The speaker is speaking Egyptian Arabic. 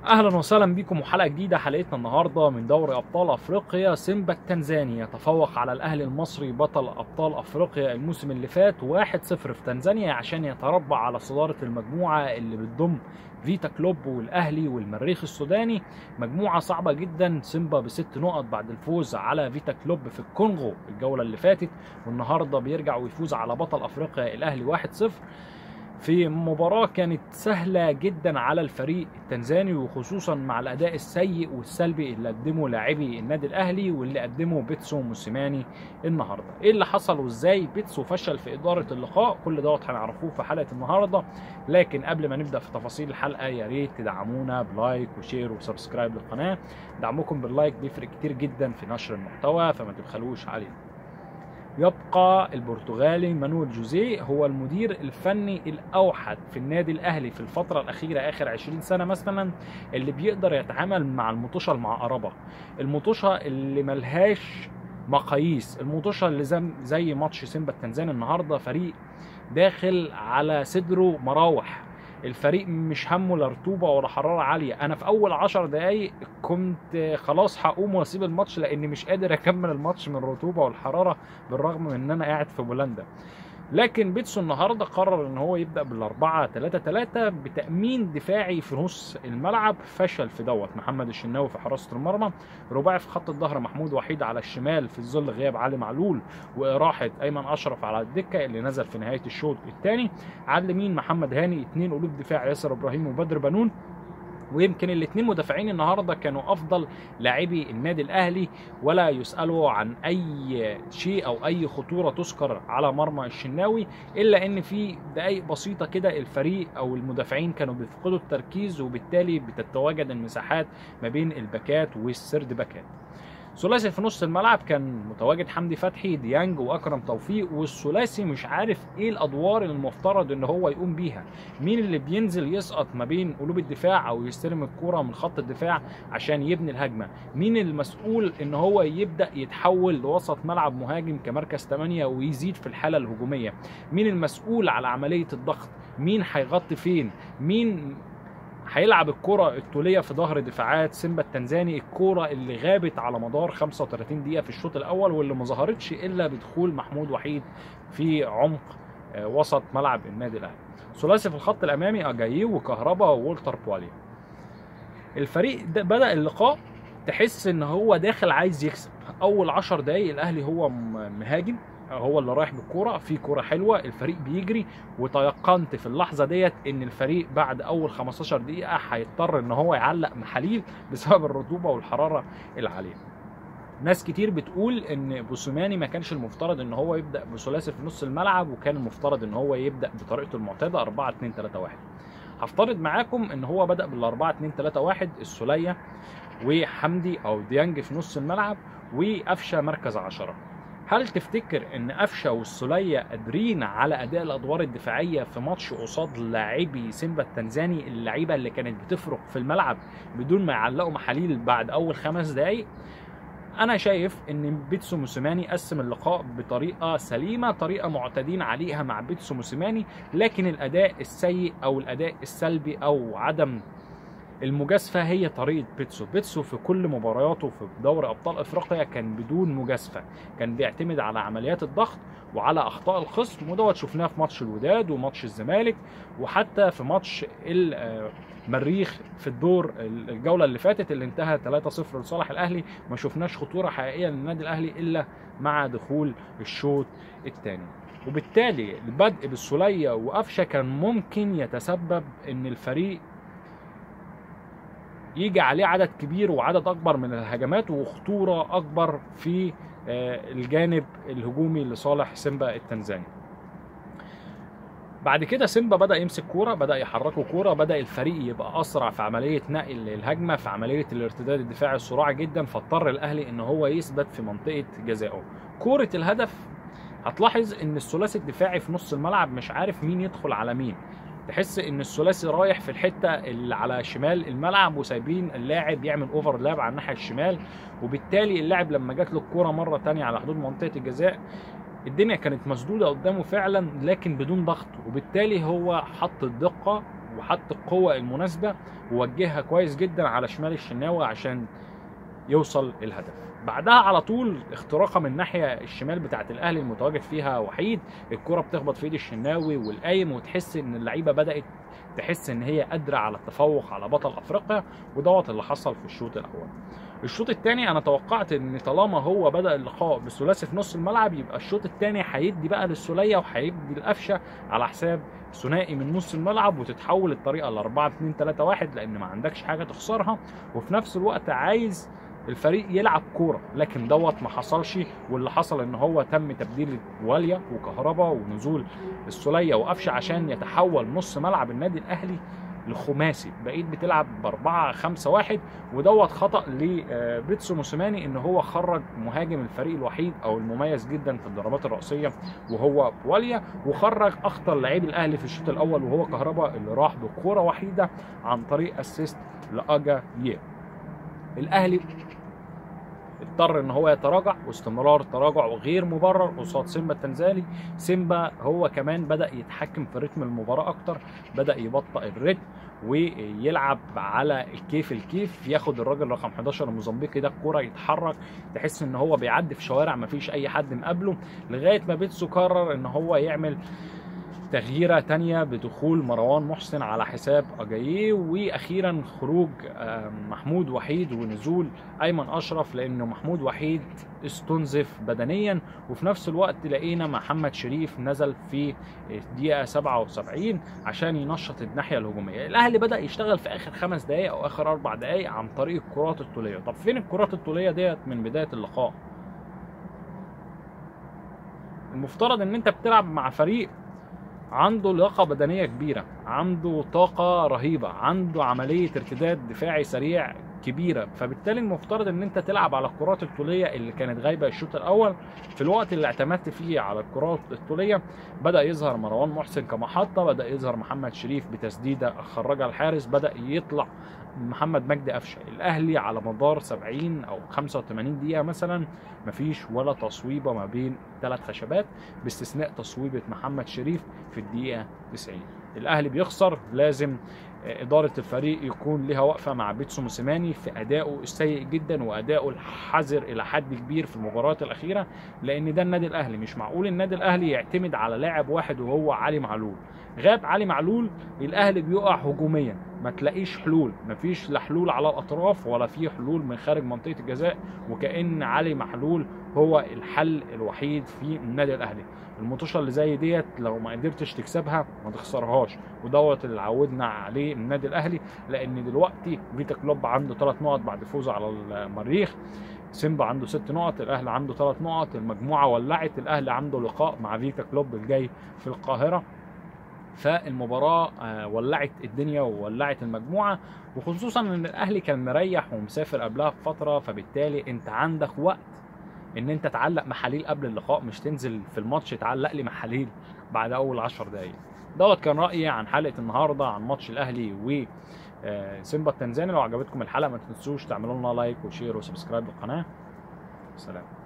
اهلا وسهلا بكم وحلقه جديده حلقتنا النهارده من دوري ابطال افريقيا سيمبا التنزاني يتفوق على الاهلي المصري بطل ابطال افريقيا الموسم اللي فات 1-0 في تنزانيا عشان يتربع على صداره المجموعه اللي بتضم فيتا كلوب والاهلي والمريخ السوداني مجموعه صعبه جدا سيمبا بست نقط بعد الفوز على فيتا كلوب في الكونغو الجوله اللي فاتت والنهارده بيرجع ويفوز على بطل افريقيا الاهلي 1-0 في مباراة كانت سهلة جدا على الفريق التنزاني وخصوصا مع الأداء السيء والسلبي اللي قدمه لاعبي النادي الأهلي واللي قدمه بيتسو موسيماني النهاردة إيه اللي حصل وإزاي بيتسو فشل في إدارة اللقاء كل دوت هنعرفوه في حلقة النهاردة لكن قبل ما نبدأ في تفاصيل الحلقة يا ريت تدعمونا بلايك وشير وسبسكرايب للقناة دعمكم باللايك بيفرق كتير جدا في نشر المحتوى فما تبخلوش علينا يبقى البرتغالي مانويل جوزيه هو المدير الفني الاوحد في النادي الاهلي في الفتره الاخيره اخر 20 سنه مثلا اللي بيقدر يتعامل مع المطوشه المعقربه المطوشه اللي ملهاش مقاييس المطوشه اللي زي, زي ماتش سيمبا التنزاني النهارده فريق داخل على صدره مراوح الفريق مش همه لا رطوبه ولا حراره عاليه انا في اول عشر دقايق كنت خلاص هقوم واسيب الماتش لاني مش قادر اكمل الماتش من الرطوبه والحراره بالرغم من ان انا قاعد في بولندا لكن بيتسو النهارده قرر ان هو يبدا بالاربعه 3 3 بتامين دفاعي في نص الملعب فشل في دوت محمد الشناوي في حراسه المرمى رباعي في خط الظهر محمود وحيد على الشمال في ظل غياب علي معلول واراحه ايمن اشرف على الدكه اللي نزل في نهايه الشوط الثاني على اليمين محمد هاني اثنين قلوب دفاع ياسر ابراهيم وبدر بنون ويمكن الاثنين مدافعين النهارده كانوا افضل لاعبي النادي الاهلي ولا يسالوا عن اي شيء او اي خطوره تذكر على مرمى الشناوي الا ان في دقائق بسيطه كده الفريق او المدافعين كانوا بيفقدوا التركيز وبالتالي بتتواجد المساحات ما بين الباكات والسرد باكات ثلاثي في نص الملعب كان متواجد حمدي فتحي ديانج واكرم توفيق والثلاثي مش عارف ايه الادوار اللي المفترض ان هو يقوم بيها مين اللي بينزل يسقط ما بين قلوب الدفاع او يستلم الكرة من خط الدفاع عشان يبني الهجمه مين المسؤول ان هو يبدا يتحول لوسط ملعب مهاجم كمركز 8 ويزيد في الحاله الهجوميه مين المسؤول على عمليه الضغط مين هيغطي فين مين هيلعب الكرة الطولية في ظهر دفاعات سيمبا التنزاني الكرة اللي غابت على مدار 35 دقيقة في الشوط الأول واللي ما ظهرتش إلا بدخول محمود وحيد في عمق وسط ملعب النادي الأهلي. ثلاثي في الخط الأمامي أجاييه وكهربا وولتر بوالي. الفريق ده بدأ اللقاء تحس إن هو داخل عايز يكسب. أول 10 دقايق الأهلي هو مهاجم هو اللي رايح بالكوره في كوره حلوه الفريق بيجري وتيقنت في اللحظه ديت ان الفريق بعد اول 15 دقيقه هيضطر ان هو يعلق محاليل بسبب الرطوبه والحراره العاليه ناس كتير بتقول ان بوسوماني ما كانش المفترض ان هو يبدا بثلاثي في نص الملعب وكان المفترض ان هو يبدا بطريقته المعتاده 4 2 3 1 هفترض معاكم ان هو بدا بال 4 2 3 1 السوليه وحمدي او ديانج في نص الملعب وقفشه مركز 10 هل تفتكر ان قفشه والسوليه قادرين على اداء الادوار الدفاعيه في ماتش قصاد لاعبي سيمبا التنزاني اللعيبه اللي كانت بتفرق في الملعب بدون ما يعلقوا محاليل بعد اول خمس دقائق انا شايف ان بيتسو موسيماني قسم اللقاء بطريقه سليمه طريقه معتادين عليها مع بيتسو موسيماني لكن الاداء السيء او الاداء السلبي او عدم المجازفه هي طريقه بيتسو بيتسو في كل مبارياته في دوري ابطال افريقيا كان بدون مجازفه كان بيعتمد على عمليات الضغط وعلى اخطاء الخصم ودوت شفناه في ماتش الوداد وماتش الزمالك وحتى في ماتش المريخ في الدور الجوله اللي فاتت اللي انتهى 3-0 لصالح الاهلي ما شفناش خطوره حقيقيه للنادي الاهلي الا مع دخول الشوط الثاني وبالتالي البدء بالسوليه وقفشه كان ممكن يتسبب ان الفريق يجي عليه عدد كبير وعدد اكبر من الهجمات وخطوره اكبر في الجانب الهجومي لصالح سيمبا التنزاني بعد كده سيمبا بدا يمسك كوره بدا يحركوا كوره بدا الفريق يبقى اسرع في عمليه نقل الهجمه في عمليه الارتداد الدفاعي السريع جدا فاضطر الاهلي ان هو يثبت في منطقه جزائه كوره الهدف هتلاحظ ان الثلاثي الدفاعي في نص الملعب مش عارف مين يدخل على مين تحس ان الثلاثي رايح في الحته اللي على شمال الملعب وسايبين اللاعب يعمل اوفرلاب على الناحيه الشمال وبالتالي اللاعب لما جات له الكوره مره تانية على حدود منطقه الجزاء الدنيا كانت مسدوده قدامه فعلا لكن بدون ضغط وبالتالي هو حط الدقه وحط القوه المناسبه ووجهها كويس جدا على شمال الشناوي عشان يوصل الهدف بعدها على طول اختراقه من الناحيه الشمال بتاعه الاهلي المتواجد فيها وحيد الكره بتخبط في ايد الشناوي والقايم وتحس ان اللعيبه بدات تحس ان هي قادره على التفوق على بطل افريقيا ودوت اللي حصل في الشوط الاول الشوط الثاني انا توقعت ان طالما هو بدا اللقاء بثلاثي في نص الملعب يبقى الشوط الثاني هيدي بقى للسوليه وهيدي القفشه على حساب ثنائي من نص الملعب وتتحول الطريقه ل 4 2 3 1 لان ما عندكش حاجه تخسرها وفي نفس الوقت عايز الفريق يلعب كوره لكن دوت ما حصلش واللي حصل ان هو تم تبديل واليا وكهربا ونزول السوليه وقفشه عشان يتحول نص ملعب النادي الاهلي لخماسي بقيت بتلعب ب 4 5 1 ودوت خطا لبيتسو موسيماني ان هو خرج مهاجم الفريق الوحيد او المميز جدا في الضربات الرأسيه وهو واليا وخرج اخطر لعيب الاهلي في الشوط الاول وهو كهربا اللي راح بكوره وحيده عن طريق اسيست لاجا يه الاهلي اضطر ان هو يتراجع واستمرار تراجع غير مبرر قصاد سيمبا التنزاني سيمبا هو كمان بدا يتحكم في رتم المباراه اكتر بدا يبطئ الرتم ويلعب على الكيف الكيف ياخد الراجل رقم 11 الموزمبيقي ده الكوره يتحرك تحس ان هو بيعدي في شوارع ما فيش اي حد مقابله لغايه ما بيتسو قرر ان هو يعمل تغييره تانية بدخول مروان محسن على حساب اجاييه واخيرا خروج محمود وحيد ونزول ايمن اشرف لانه محمود وحيد استنزف بدنيا وفي نفس الوقت لقينا محمد شريف نزل في الدقيقه 77 عشان ينشط الناحيه الهجوميه الاهلي بدا يشتغل في اخر خمس دقائق او اخر اربع دقائق عن طريق الكرات الطوليه طب فين الكرات الطوليه ديت من بدايه اللقاء المفترض ان انت بتلعب مع فريق عنده لياقة بدنية كبيرة عنده طاقة رهيبة عنده عملية ارتداد دفاعي سريع كبيرة فبالتالي المفترض ان انت تلعب على الكرات الطولية اللي كانت غايبة الشوط الاول في الوقت اللي اعتمدت فيه على الكرات الطولية بدأ يظهر مروان محسن كمحطة بدأ يظهر محمد شريف بتسديدة خرجها الحارس بدأ يطلع محمد مجدي قفشه الاهلي على مدار 70 او 85 دقيقه مثلا مفيش ولا تصويبه ما بين ثلاث خشبات باستثناء تصويبه محمد شريف في الدقيقه 90 الاهلي بيخسر لازم اداره الفريق يكون لها وقفه مع بيتسو موسيماني في ادائه السيء جدا وادائه الحذر الى حد كبير في المباريات الاخيره لان ده النادي الاهلي مش معقول النادي الاهلي يعتمد على لاعب واحد وهو علي معلول غاب علي معلول الاهلي بيقع هجوميا ما تلاقيش حلول مفيش لا حلول على الاطراف ولا في حلول من خارج منطقه الجزاء وكان علي معلول هو الحل الوحيد في النادي الاهلي المطوشه اللي زي ديت لو ما قدرتش تكسبها ما تخسرهاش ودوت اللي عودنا عليه النادي الاهلي لان دلوقتي فيتا كلوب عنده ثلاث نقط بعد فوزه على المريخ سيمبا عنده ست نقط الاهلي عنده ثلاث نقط المجموعه ولعت الاهلي عنده لقاء مع فيتا كلوب الجاي في القاهره فالمباراه ولعت الدنيا وولعت المجموعه وخصوصا ان الاهلي كان مريح ومسافر قبلها بفتره فبالتالي انت عندك وقت ان انت تعلق محاليل قبل اللقاء مش تنزل في الماتش تعلق لي محاليل بعد اول 10 دقائق دوت كان رايي عن حلقه النهارده عن ماتش الاهلي و سيمبا التنزاني لو عجبتكم الحلقه ما تنسوش تعملوا لنا لايك وشير وسبسكرايب للقناه سلام